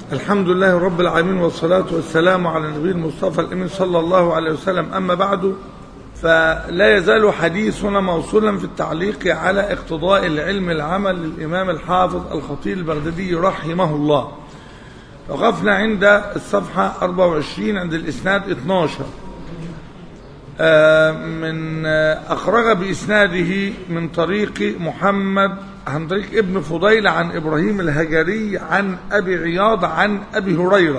الحمد لله رب العالمين والصلاة والسلام على النبي المصطفى الأمين صلى الله عليه وسلم أما بعد فلا يزال حديثنا موصولا في التعليق على اقتضاء العلم العمل للإمام الحافظ الخطيب البغدادي رحمه الله وقفنا عند الصفحة 24 عند الإسناد 12 من أخرج بإسناده من طريق محمد عن طريق ابن فضيل عن إبراهيم الهجري عن أبي عياض عن أبي هريرة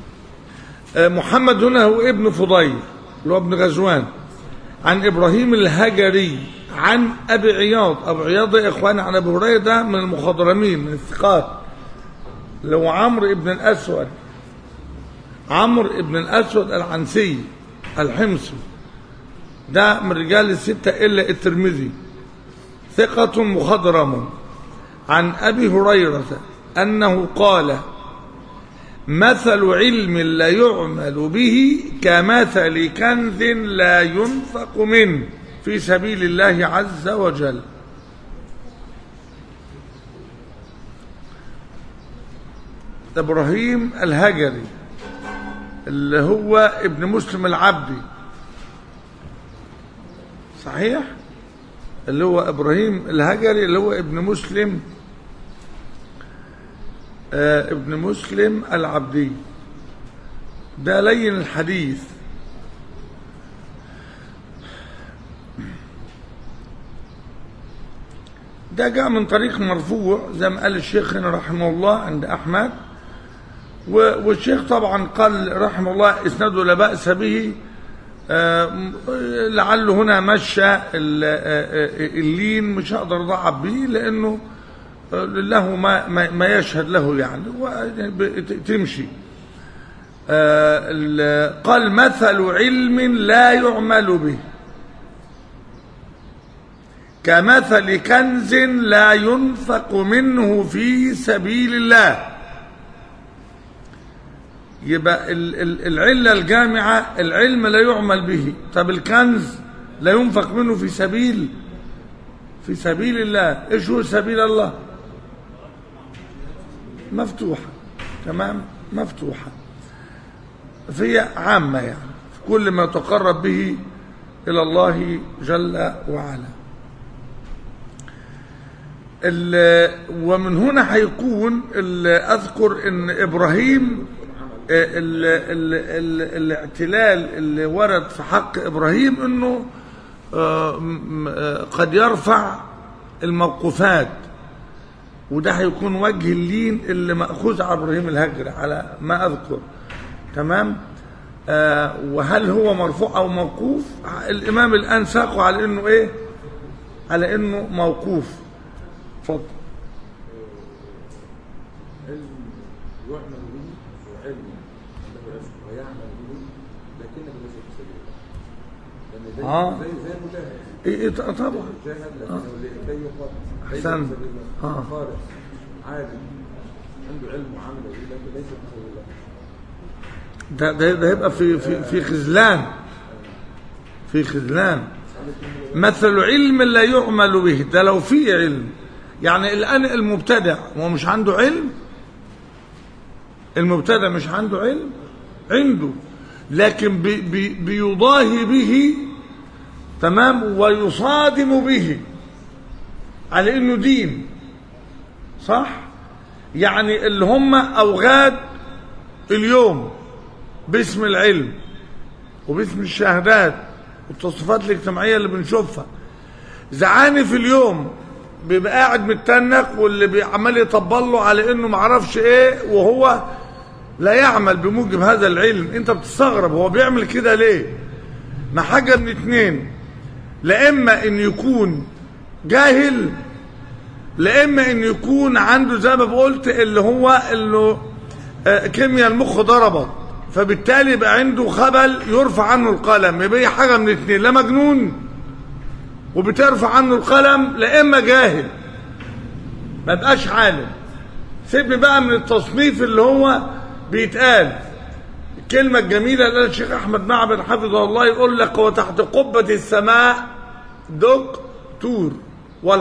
محمد هنا هو ابن فضيل اللي هو ابن غزوان عن إبراهيم الهجري عن أبي عياض أبو عياض يا إخواني عن أبي هريرة ده من المخضرمين من الثقات اللي هو عمرو ابن الأسود عمرو ابن الأسود العنسي الحمصي ده من رجال الستة إلا الترمذي ثقة مخضرم عن أبي هريرة أنه قال مثل علم لا يعمل به كمثل كنز لا ينفق منه في سبيل الله عز وجل إبراهيم الهجري اللي هو ابن مسلم العبدي صحيح اللي هو ابراهيم الهجري اللي هو ابن مسلم آه ابن مسلم العبدي ده لين الحديث ده جاء من طريق مرفوع زي ما قال الشيخ رحمه الله عند احمد والشيخ طبعا قال رحمه الله اسناده لا باس به لعله هنا مشى اللين مش هقدر اضعف به لانه له ما ما يشهد له يعني تمشي قال مثل علم لا يعمل به كمثل كنز لا ينفق منه في سبيل الله يبقى العلة الجامعة العلم لا يعمل به طب الكنز لا ينفق منه في سبيل في سبيل الله ايش هو سبيل الله مفتوحة تمام مفتوحة فهي عامة يعني في كل ما تقرب به إلى الله جل وعلا ومن هنا هيكون أذكر أن إبراهيم ال ال ال الاعتلال اللي ورد في حق إبراهيم أنه قد يرفع الموقوفات وده هيكون وجه اللين اللي مأخوذ على إبراهيم الهجر على ما أذكر تمام وهل هو مرفوع أو موقوف الإمام الآن ساقه على أنه إيه على أنه موقوف اتفضل يعمل به وعلم عنده علم ويعمل به لكنه ليس في سبيل الله لان زي آه. زي زي المجاهد إيه طبعا المجاهد لكنه لا يقال ليس في أحسنت. سبيل الله آه. خالص عالم عنده علم وعمل به لكن ليس في سبيل الله ده ده ده هيبقى في في في خذلان في خذلان مثل علم لا يعمل به ده لو في علم يعني الآن المبتدع هو مش عنده علم المبتدع مش عنده علم عنده لكن بي بي بيضاهي به تمام ويصادم به على انه دين صح يعني اللي هم اوغاد اليوم باسم العلم وباسم الشهادات والتصرفات الاجتماعيه اللي بنشوفها زعاني في اليوم بيبقى قاعد متنك واللي بيعمل يطبل له على انه معرفش ايه وهو لا يعمل بموجب هذا العلم انت بتستغرب هو بيعمل كده ليه ما حاجه من اتنين لا اما ان يكون جاهل لا اما ان يكون عنده زي ما قلت اللي هو اللي آه، كيمياء المخ ضربت فبالتالي يبقى عنده خبل يرفع عنه القلم يبقى هي حاجه من اتنين لا مجنون وبترفع عنه القلم لا اما جاهل ما بقاش عالم سيبني بقى من التصنيف اللي هو بيتقال الكلمة الجميلة اللي قالها الشيخ أحمد معبد حفظه الله يقول لك وتحت قبة السماء دكتور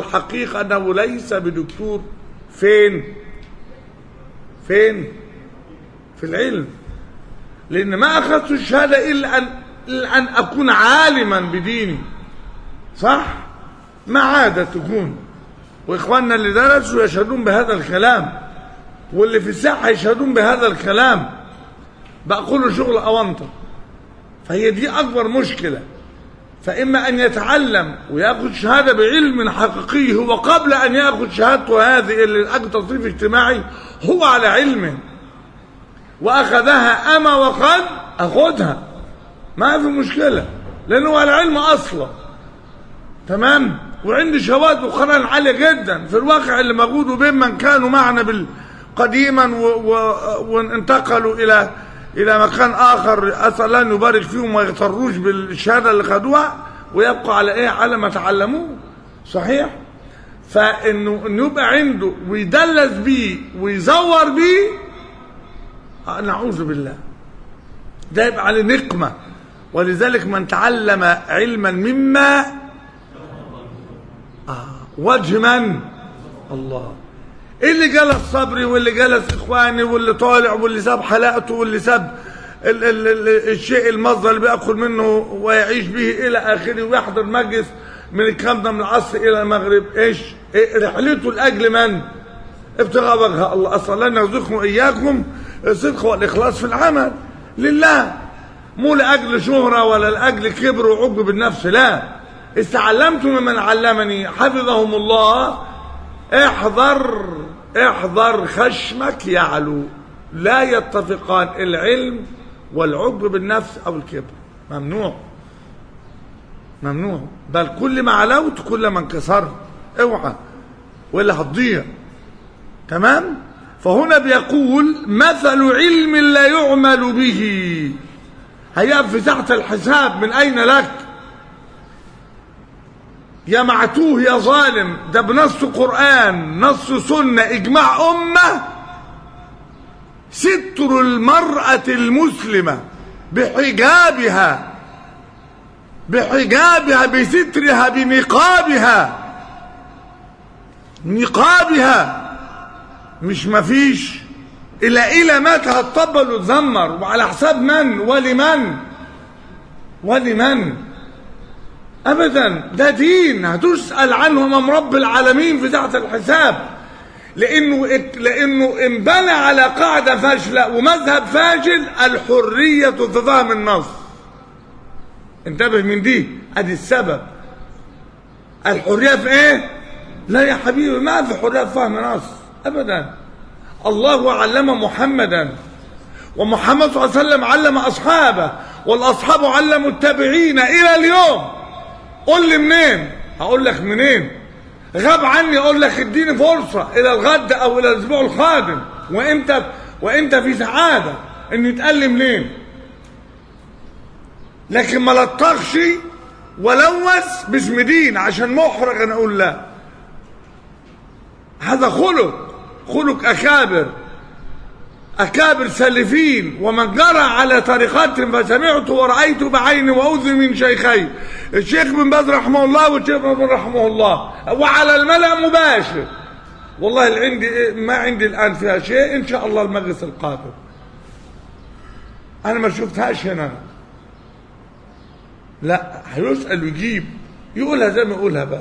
والحقيقة أنه ليس بدكتور فين فين في العلم لان ما اخذت الشهاده الا ان الا ان اكون عالما بديني صح ما عادة تكون واخواننا اللي درسوا يشهدون بهذا الكلام واللي في الساحه يشهدون بهذا الكلام بقى كله شغل اونطه فهي دي اكبر مشكله فاما ان يتعلم وياخذ شهاده بعلم حقيقي هو قبل ان ياخذ شهادته هذه اللي لاجل تصريف اجتماعي هو على علم واخذها اما وقد اخذها ما في مشكله لانه على علم اصلا تمام وعندي شواذ وقرائن عاليه جدا في الواقع اللي موجود وبين من كانوا معنا بال قديما و... و... وانتقلوا الى الى مكان اخر اسال الله ان يبارك فيهم وما يغتروش بالشهاده اللي خدوها ويبقوا على ايه على ما تعلموه صحيح فانه انه يبقى عنده ويدلس بيه ويزور بيه آه، نعوذ بالله ده يبقى عليه نقمه ولذلك من تعلم علما مما آه وجه من الله اللي جلس صبري واللي جلس اخواني واللي طالع واللي ساب حلاقته واللي ساب ال ال ال الشيء المصدر اللي بياكل منه ويعيش به الى اخره ويحضر مجلس من الكلام ده من العصر الى المغرب ايش إيه رحلته لاجل من ابتغاء وجه الله اصلا لن يرزقكم اياكم الصدق والاخلاص في العمل لله مو لاجل شهره ولا لاجل كبر وعجب بالنفس لا استعلمت ممن علمني حفظهم الله احذر احذر خشمك يعلو لا يتفقان العلم والعجب بالنفس او الكبر ممنوع ممنوع بل كل ما علوت كل ما انكسرت اوعى ولا هتضيع تمام فهنا بيقول مثل علم لا يعمل به هيقف في تحت الحساب من اين لك يا معتوه يا ظالم ده بنص قرآن نص سنة إجماع أمة ستر المرأة المسلمة بحجابها بحجابها بسترها بنقابها نقابها مش مفيش إلى إلى متى هتطبل وتزمر وعلى حساب من ولمن ولمن ابدا ده دين هتسال عنه امام رب العالمين في تحت الحساب لانه لانه انبنى على قاعده فاشله ومذهب فاشل الحريه في فهم النص انتبه من دي ادي السبب الحريه في ايه لا يا حبيبي ما في حريه في فهم نص ابدا الله علم محمدا ومحمد صلى الله عليه وسلم علم اصحابه والاصحاب علموا التابعين الى اليوم قول لي منين هقول لك منين غاب عني اقول لك اديني فرصه الى الغد او الى الاسبوع القادم وانت وانت في سعاده ان يتقال لي منين لكن ما لطخش ولوث باسم دين عشان محرج انا اقول لا هذا خلق خلق اكابر أكابر سلفين ومن جرى على طريقتهم فسمعت ورأيت بعيني وأذن من شيخي الشيخ بن باز رحمه الله والشيخ بن باز رحمه الله وعلى الملأ مباشر والله اللي عندي ما عندي الآن فيها شيء إن شاء الله المجلس القادم أنا ما شفتهاش هنا لا هيسأل ويجيب يقولها زي ما يقولها بقى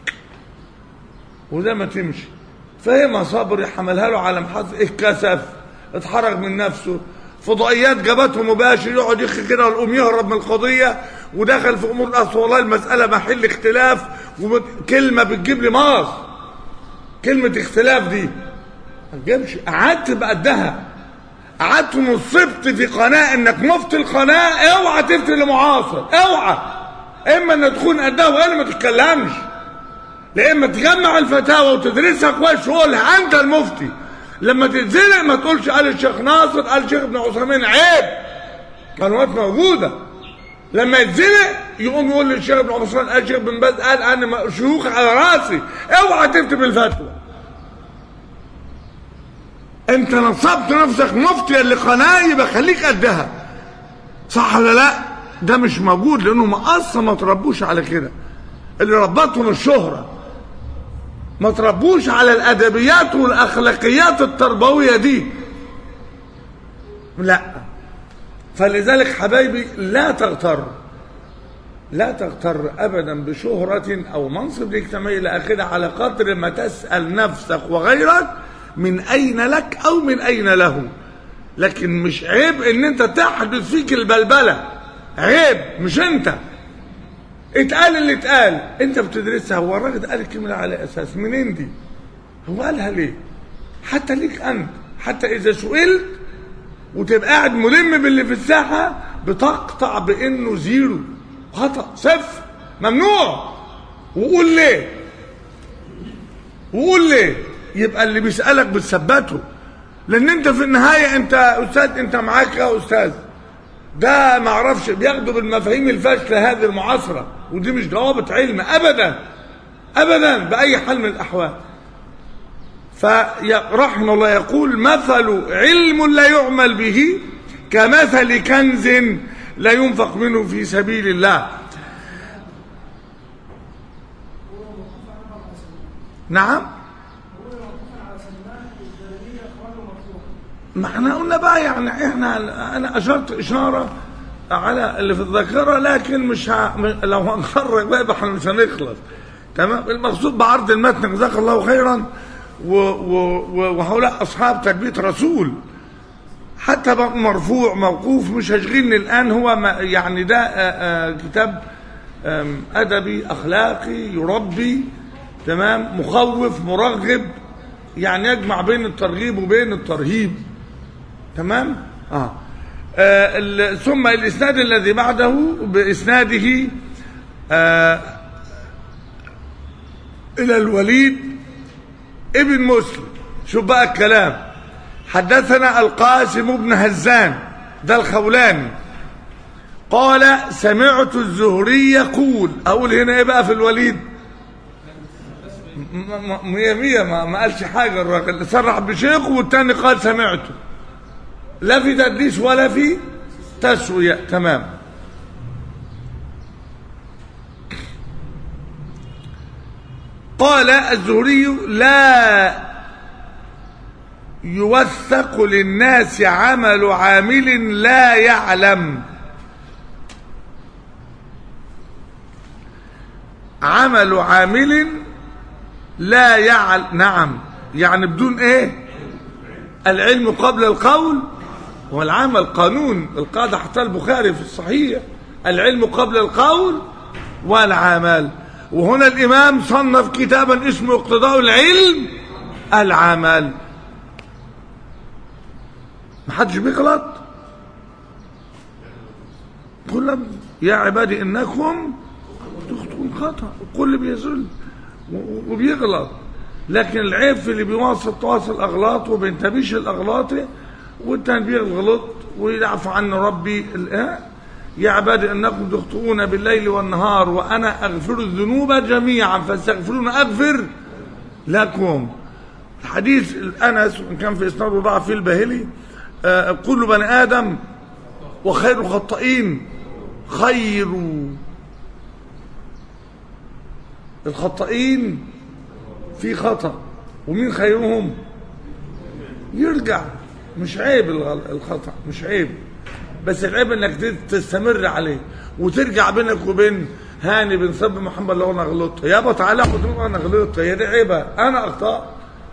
وزي ما تمشي فهمها صبري حملها له على محظ اتكسف اتحرج من نفسه فضائيات جابته مباشر يقعد يخي كده ويقوم يهرب من القضيه ودخل في امور الاصل والله المساله محل اختلاف وكلمه بتجيب لي ماس كلمه اختلاف دي ما تجيبش قعدت بقدها قعدت نصبت في قناه انك مفتي القناه اوعى تفتي لمعاصر اوعى اما ان تكون قدها والا ما تتكلمش لا اما تجمع الفتاوى وتدرسها كويس وقولها انت المفتي لما تتزنق ما تقولش قال الشيخ ناصر قال الشيخ ابن عثيمين عيب قنوات موجوده لما يتزنق يقوم يقول للشيخ ابن عثيمين قال الشيخ بن باز قال انا شيوخ على راسي اوعى تفتي بالفتوى انت نصبت نفسك مفتي لقناه يبقى خليك قدها صح ولا لا ده مش موجود لانهم اصلا ما تربوش على كده اللي ربطهم الشهره ما تربوش على الادبيات والاخلاقيات التربويه دي لا فلذلك حبايبي لا تغتر لا تغتر ابدا بشهرة او منصب اجتماعي الى اخره على قدر ما تسأل نفسك وغيرك من اين لك او من اين له لكن مش عيب ان انت تحدث فيك البلبلة عيب مش انت اتقال اللي اتقال انت بتدرسها هو الراجل قال الكلمة دي على اساس منين دي هو قالها ليه حتى ليك انت حتى اذا سئلت وتبقى قاعد ملم باللي في الساحة بتقطع بانه زيرو خطأ صفر ممنوع وقول ليه وقول ليه يبقى اللي بيسألك بتثبته لان انت في النهاية انت استاذ انت معاك يا استاذ ده ما اعرفش بياخدوا بالمفاهيم الفاشلة هذه المعاصرة ودي مش ضوابط علم ابدا ابدا باي حال من الاحوال فرحمه الله يقول مثل علم لا يعمل به كمثل كنز لا ينفق منه في سبيل الله نعم ما احنا قلنا بقى يعني احنا انا اشرت اشاره على اللي في الذاكره لكن مش ه... لو هنخرج بقى يبقى احنا مش هنخلص تمام المقصود بعرض المتن جزاك الله خيرا و... و... و... وهؤلاء اصحاب تربيه رسول حتى بقى مرفوع موقوف مش هشغلني الان هو ما يعني ده آآ آآ كتاب آم، ادبي اخلاقي يربي تمام مخوف مرغب يعني يجمع بين الترغيب وبين الترهيب تمام اه, آه ال- ثم الاسناد الذي بعده باسناده آه الى الوليد ابن مسلم شوف بقى الكلام حدثنا القاسم بن هزان ده الخولاني قال سمعت الزهري يقول اقول هنا ايه بقى في الوليد م- م- مية مية ما, ما قالش حاجة الراجل صرح بشيخه والتاني قال سمعته لا في تدليس ولا في تسوية تمام قال الزهري لا يوثق للناس عمل عامل لا يعلم عمل عامل لا يعلم نعم يعني بدون ايه العلم قبل القول والعمل قانون القاعدة حتى البخاري في الصحيح العلم قبل القول والعمل وهنا الإمام صنف كتابا اسمه اقتضاء العلم العمل محدش بيغلط قل يا عبادي انكم تخطئون خطأ الكل بيزل و- وبيغلط لكن العيب في اللي بيواصل تواصل اغلاط وبينتبهش الاغلاط والتاني بيغلط ويعفو عنه ربي الآن يا عبادي انكم تخطئون بالليل والنهار وانا اغفر الذنوب جميعا فاستغفرون اغفر لكم الحديث الانس وان كان في اسناده ضعف في الباهلي آه، كل بني ادم وخير الخطائين خير الخطائين في خطأ ومين خيرهم يرجع مش عيب الغل- الخطأ مش عيب بس العيب انك ت- تستمر عليه وترجع بينك وبين هاني بن صب محمد لو انا غلطت يابا تعالى خد منه انا غلطت هي دي عيبه انا اخطات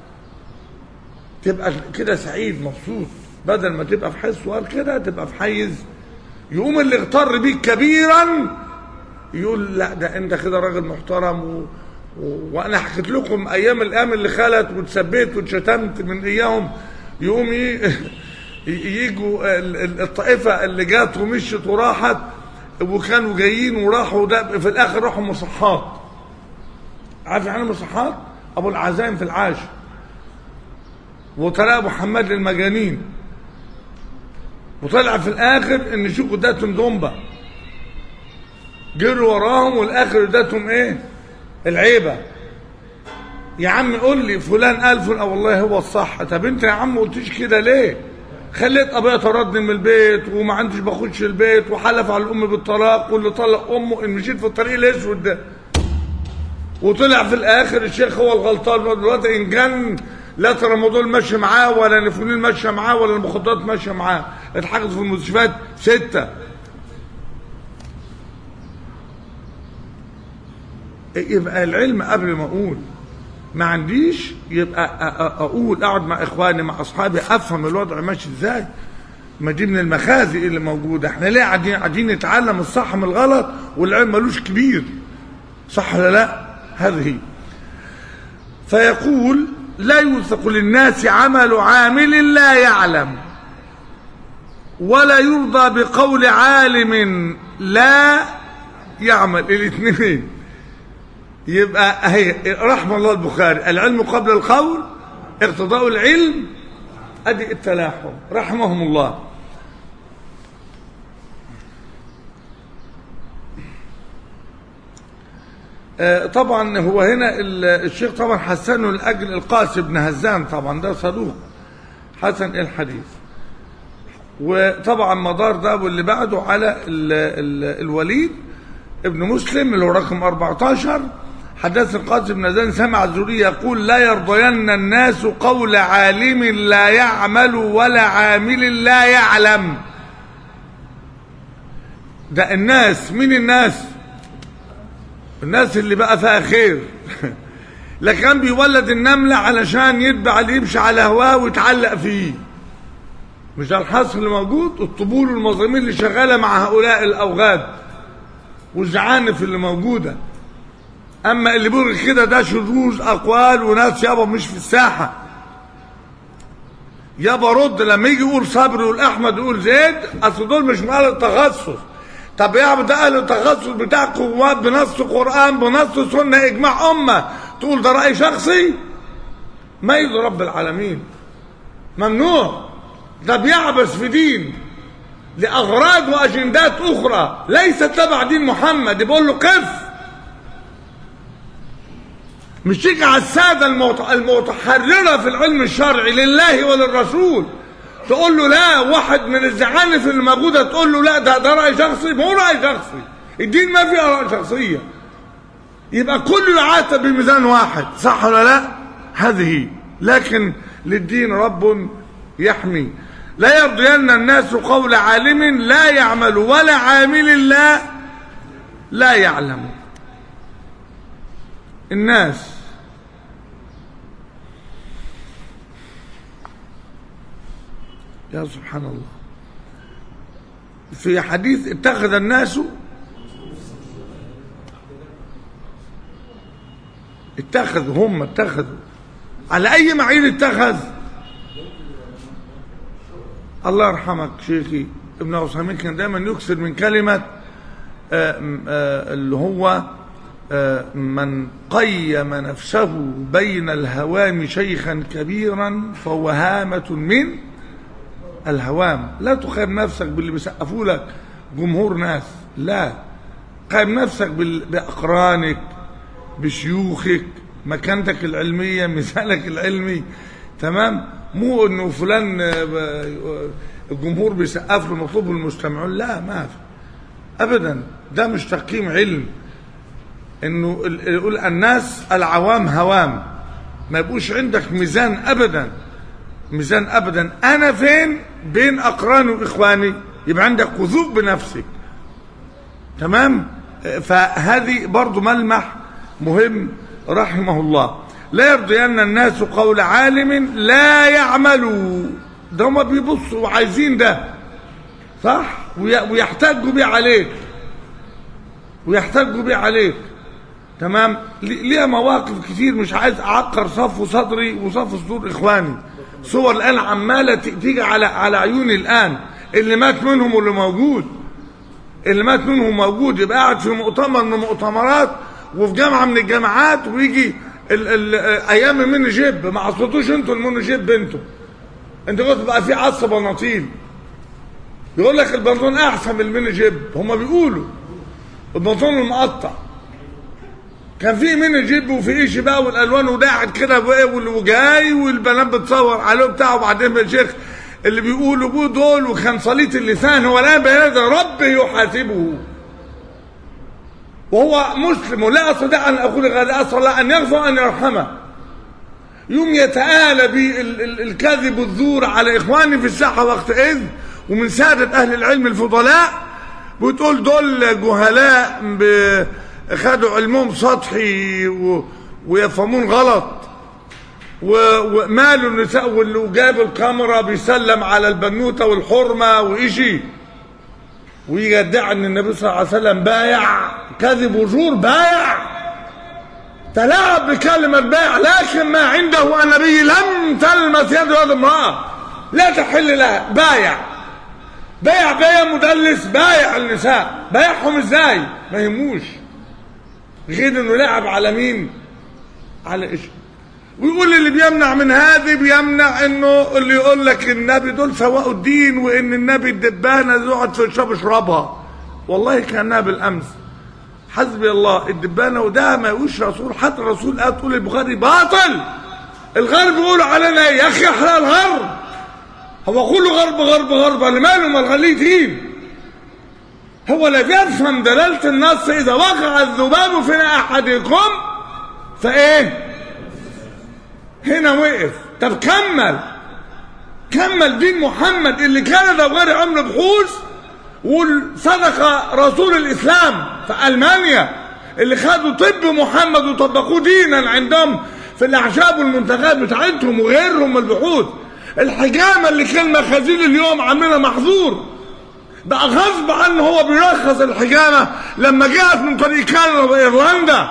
تبقى كده سعيد مبسوط بدل ما تبقى في حيز سؤال كده تبقى في حيز يقوم اللي اغتر بيك كبيرا يقول لا ده انت كده راجل محترم و... و... وانا حكيت لكم ايام الايام اللي خلت واتسبيت واتشتمت من اياهم يقوم ي... يجوا ال- ال- الطائفه اللي جات ومشت وراحت وكانوا جايين وراحوا ده في الاخر راحوا مصحات عارف يعني مصحات ابو العزايم في العاش وطلع ابو حماد للمجانين وطلع في الاخر ان شيخ اداتهم دمبه جروا وراهم والاخر اداتهم ايه العيبه يا عم قول لي فلان قال فلان آه والله هو الصح طب انت يا عم ما قلتش كده ليه خليت ابويا طردني من البيت وما عنديش بخش البيت وحلف على الام بالطلاق واللي طلق امه ان مشيت في الطريق الاسود ده وطلع في الاخر الشيخ هو الغلطان دلوقتي ان كان لا ترى موضوع ماشي معاه ولا نفونين ماشيه معاه ولا المخدرات ماشيه معاه اتحجزوا في المستشفيات ستة يبقى العلم قبل ما اقول ما عنديش يبقى أ- أ- اقول اقعد مع اخواني مع اصحابي افهم الوضع ماشي ازاي ما دي من المخازي اللي موجوده احنا ليه قاعدين قاعدين نتعلم الصح من الغلط والعلم ملوش كبير صح ولا لا هذه فيقول لا يوثق للناس عمل عامل لا يعلم ولا يرضى بقول عالم لا يعمل الاثنين يبقى هي رحم الله البخاري العلم قبل القول اقتضاء العلم ادي التلاحم رحمهم الله آه، طبعا هو هنا ال- الشيخ طبعا حسنه لاجل القاسم بن هزام طبعا ده صدوق حسن الحديث وطبعا مدار ده واللي بعده على ال ال الوليد ابن مسلم اللي هو رقم 14 حدث القاسم بن هزام سمع الزهري يقول لا يرضين الناس قول عالم لا يعمل ولا عامل لا يعلم ده الناس مين الناس الناس اللي بقى فيها خير لا كان بيولد النملة علشان يتبع اللي يمشي على هواه ويتعلق فيه مش ده الحصر اللي موجود الطبول والمظالمين اللي شغالة مع هؤلاء الأوغاد والزعانف اللي موجودة أما اللي بيقول كده ده شذوذ أقوال وناس يابا مش في الساحة يابا رد لما يجي يقول صبري يقول أحمد يقول زيد أصل دول مش من أهل التخصص طب يا عم ده أهل التخصص بتاعكم هو بنص قرآن بنص سنة إجماع أمة تقول ده رأي شخصي ما يرضي رب العالمين ممنوع ده بيعبث في دين لأغراض وأجندات أخرى ليست تبع دين محمد بيقول له قف مش تيجي على السادة المت- المتحررة في العلم الشرعي لله وللرسول تقول له لا واحد من الزعانف اللي موجودة تقول له لا ده ده رأي شخصي ما هو رأي شخصي الدين ما فيه آراء شخصية يبقى كله يعاتب بميزان واحد صح ولا لا هذه لكن للدين رب يحمي لا يرضين الناس قول عالم لا يعمل ولا عامل لا لا يعلم الناس يا سبحان الله في حديث اتخذ الناس اتخذوا هم اتخذوا على اي معايير اتخذ الله يرحمك شيخي ابن عثيمين كان دايما يكثر من كلمه آه، م- آه، اللي هو آه، من قيم نفسه بين الهوام شيخا كبيرا فهو هامة من الهوام لا تقيم نفسك باللي بيسقفوا لك جمهور ناس لا قيم نفسك بال- بأقرانك بشيوخك مكانتك العلمية مثالك العلمي تمام مو انه فلان آه، ب- الجمهور بيسقف له مطلوب المستمعون لا ما في ابدا ده مش تقييم علم انه ال- يقول الناس العوام هوام ما يبقوش عندك ميزان ابدا ميزان ابدا انا فين بين اقراني واخواني يبقى عندك وثوق بنفسك تمام فهذه برضو ملمح مهم رحمه الله لا يرضين الناس قول عالم لا يعملوا ده هما بيبصوا وعايزين ده صح وي- ويحتجوا بيه عليك ويحتجوا بيه عليك تمام لي- ليها مواقف كتير مش عايز اعقر صف صدري وصف صدور اخواني صور الان عماله ت- تيجي على على عيوني الان اللي مات منهم واللي موجود اللي مات منهم موجود يبقى قاعد في مؤتمر من المؤتمرات وفي جامعه من الجامعات ويجي ال ال ايام الميني جيب ما عصبتوش انتوا الميني جيب انتوا انتوا قلتوا بقى في عصا بناطيل يقول لك البنطلون احسن من الميني جيب هما بيقولوا البنطلون المقطع كان في ميني جيب وفي ايش بقى والالوان وقاعد كده بقى وال- وجاي والبنات بتصور عليه بتاعه وبعدين الشيخ اللي بيقولوا بو دول وكان صليت اللسان هو الان بهذا رب يحاسبه وهو مسلم ولا استطيع ان اقول غير اسال الله ان يغفر ان يرحمه يوم يتآلى بالكذب والزور على اخواني في الساحه وقتئذ ومن سادة أهل العلم الفضلاء بتقول دول جهلاء ب- خدوا علمهم سطحي و... ويفهمون غلط و- ومالوا النساء واللي جاب الكاميرا بيسلم على البنوته والحرمه وإشي ويجي يدعي ان النبي صلى الله عليه وسلم بايع كذب وزور بايع تلاعب بكلمة بايع لكن ما عنده النبي لم تلمس يد هذه امرأة لا تحل لها بايع بايع بايع مدلس بايع النساء بايعهم ازاي ما يهموش غير انه لعب على مين على ايش ويقول اللي بيمنع من هذه بيمنع انه اللي يقول لك النبي دول سواء الدين وان النبي الدبانه يقعد في الشاب يشربها والله كانها بالامس حسبي الله الدبانه وده ما يقولش رسول حتى الرسول قال تقول البخاري باطل الغرب بيقولوا علينا ايه يا اخي احنا الغرب هو كله غرب غرب غرب اللي ماله ما الغلي دين هو لا بيفهم دلاله النص اذا وقع الذباب في احدكم فايه هنا وقف طب كمل كمل دين محمد اللي كان ده غير عمل بحوث وصدق رسول الاسلام في المانيا اللي خدوا طب محمد وطبقوه دينا عندهم في الاعشاب والمنتجات بتاعتهم وغيرهم من البحوث الحجامه اللي كان مخازين اليوم عاملينها محظور بقى غصب عنه هو بيرخص الحجامه لما جاءت من طريق كندا وايرلندا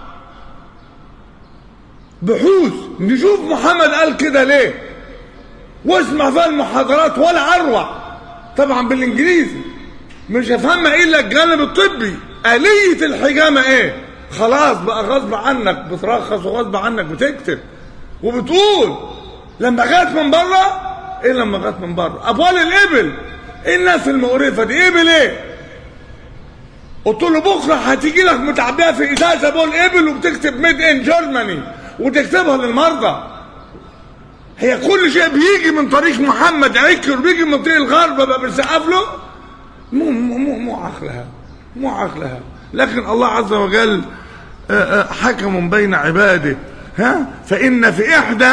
بحوث نشوف محمد قال كده ليه واسمع فيها المحاضرات ولا اروع طبعا بالانجليزي مش هفهمها الا الجانب الطبي آلية الحجامة ايه خلاص بقى غصب عنك بترخص وغصب عنك بتكتب وبتقول لما جت من بره ايه لما جت من بره ابوال الابل ايه الناس المقرفه دي ابل ايه قلت له بكره هتيجي لك متعبيه في ازازه بول ابل وبتكتب ميد ان جيرماني وتكتبها للمرضى هي كل شيء بيجي من طريق محمد عكر بيجي من طريق الغرب بقى بنسقف له مو مو مو مو عقلها مو عقلها لكن الله عز وجل آه، آه، حكم بين عباده ها فإن في إحدى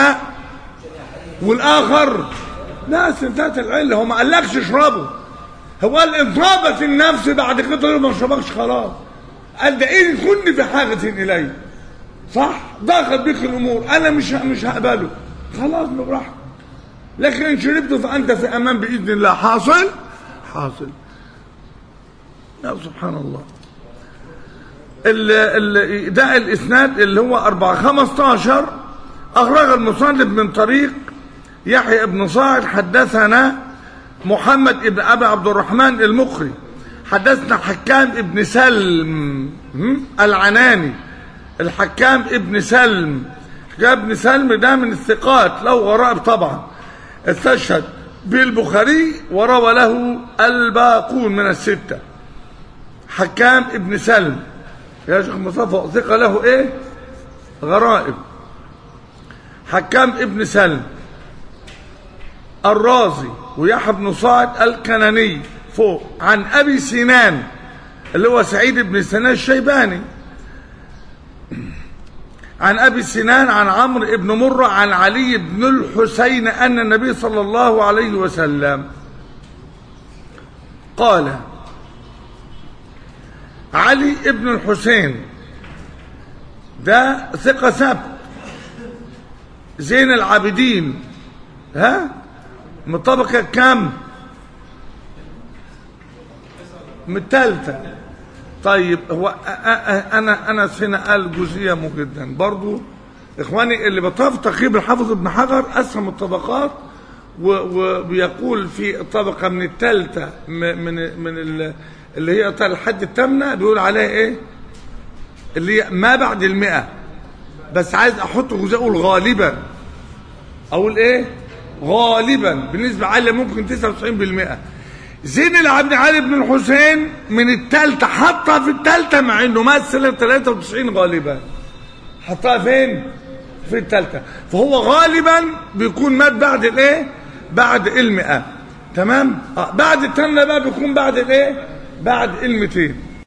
والآخر لا ذات العلة هو ما قالكش اشربه هو قال إن طابت النفس بعد كده تقول له ما اشربكش خلاص قال ده إن كنت في حاجة إليه صح ضاقت بك الأمور أنا مش مش هقبله خلاص براحتك لكن إن شربته فأنت في أمان بإذن الله حاصل حاصل يا سبحان الله ال ال ده الاسناد اللي هو 4 15 اخرج المصنف من طريق يحيى بن صاعد حدثنا محمد بن ابي عبد الرحمن المقري حدثنا حكام ابن سلم هم؟ العناني الحكام ابن سلم حكام ابن سلم ده من الثقات له غرائب طبعا استشهد بالبخاري وروى له الباقون من السته حكام ابن سلم يا شيخ مصطفى ثقة له ايه غرائب حكام ابن سلم الرازي ويحيى بن صاعد الكناني فوق عن ابي سنان اللي هو سعيد بن سنان الشيباني عن ابي سنان عن عمرو بن مره عن علي بن الحسين ان النبي صلى الله عليه وسلم قال علي ابن الحسين ده ثقة ثبت زين العابدين ها من طبقة كام من الثالثة طيب هو أ- أ- انا انا هنا قال جزئيه مو جدا برضو اخواني اللي بطاف تقريب الحافظ ابن حجر قسم الطبقات و- وبيقول في الطبقه من الثالثه من من ال- اللي هي طال الحد الثامنه بيقول عليها ايه اللي هي ما بعد المئة بس عايز احط جزء اقول غالبا اقول ايه غالبا بالنسبه عاليه ممكن 99% زين العبد علي بن الحسين من الثالثه حطها في الثالثه مع انه مثل 93 غالبا حطها فين في الثالثه فهو غالبا بيكون مات بعد الايه بعد المئة تمام آه بعد الثامنه بقى بيكون بعد الايه بعد المئتين